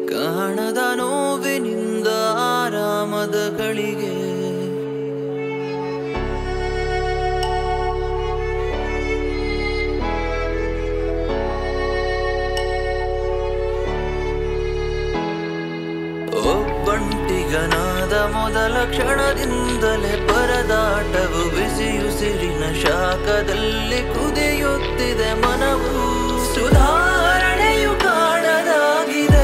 ಕಾಣದ ನೋವಿನಿಂದ ಆರಾಮದ ಗಳಿಗೆ ಒಬ್ಬಂಟಿಗನಾದ ಮೊದಲ ಕ್ಷಣದಿಂದಲೇ ಪರದಾಟವು ಬಿಸಿಯುಸಿರಿನ ಶಾಖದಲ್ಲಿ ಕುದಿಯುತ್ತಿದೆ ಮನವು ಸುಧಾರಣೆಯು ಕಾಣದಾಗಿದೆ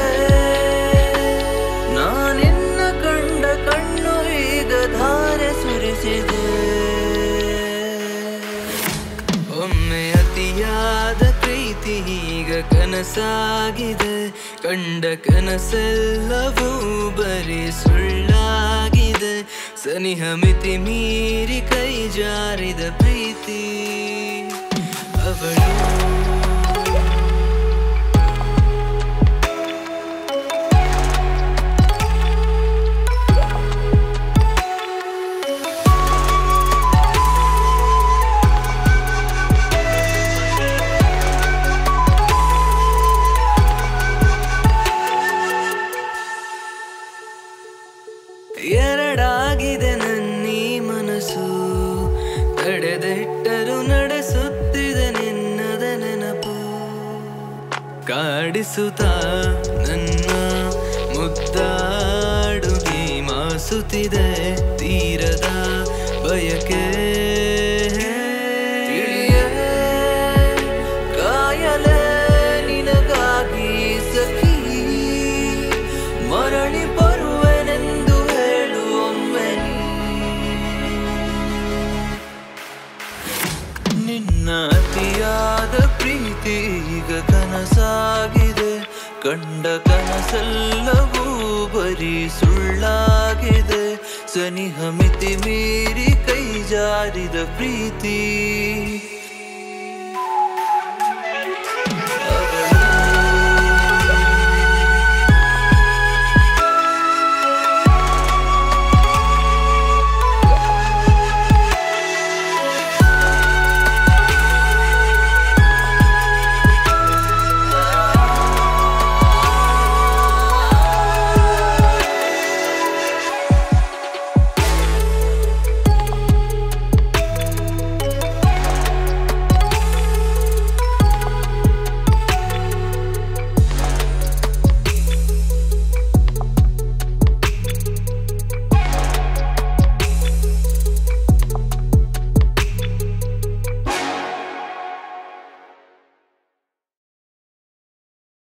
ನಾನಿನ್ನ ಕಂಡ ಕಣ್ಣು ಈಗ ಧಾರೆ ಸುರಿಸಿದೆ ಒಮ್ಮೆ ಅತಿಯಾದ ಪ್ರೀತಿ ಈಗ ಕನಸಾಗಿದೆ ಕಂಡ ಕನಸೆಲ್ಲವೂ ಬರೀ ಸುಳ್ಳಾಗಿದೆ ಸನಿಹ ಮಿತಿ ಮೀರಿ ಕೈ ಜಾರಿದ ಪ್ರೀತಿ ಅವಳು ಎರಡಾಗಿದೆ ನನ್ನೀ ಮನಸ್ಸು ತಡೆದಿಟ್ಟರು ನಡೆಸುತ್ತಿದೆ ನಿನ್ನದ ನೆನಪು ಕಾಡಿಸುತ್ತ ನನ್ನ ಮುದ್ದಾಡುಗಿ ಮಾಸುತ್ತಿದೆ ತೀರದ ಬಯಕೆ ತಿಳಿಯೇ ಕಾಯಲೇ ನಿನಗಾಗಿ ಸಖಿ ಮರಳಿ ಬರುವೆನೆಂದು ಹೇಳು ಒಮ್ಮೆ ನಿನ್ನ ಅತಿಯಾದ ಪ್ರೀತಿ ಈಗ ಕನಸಾಗಿದೆ ಕಂಡ ಕನಸೆಲ್ಲವೂ ಬರೀ ಸುಳ್ಳಾಗಿದೆ ಸನಿಹ ಮಿತಿ ಮೀರಿ ಕೈ ಜಾರಿದ ಪ್ರೀತಿ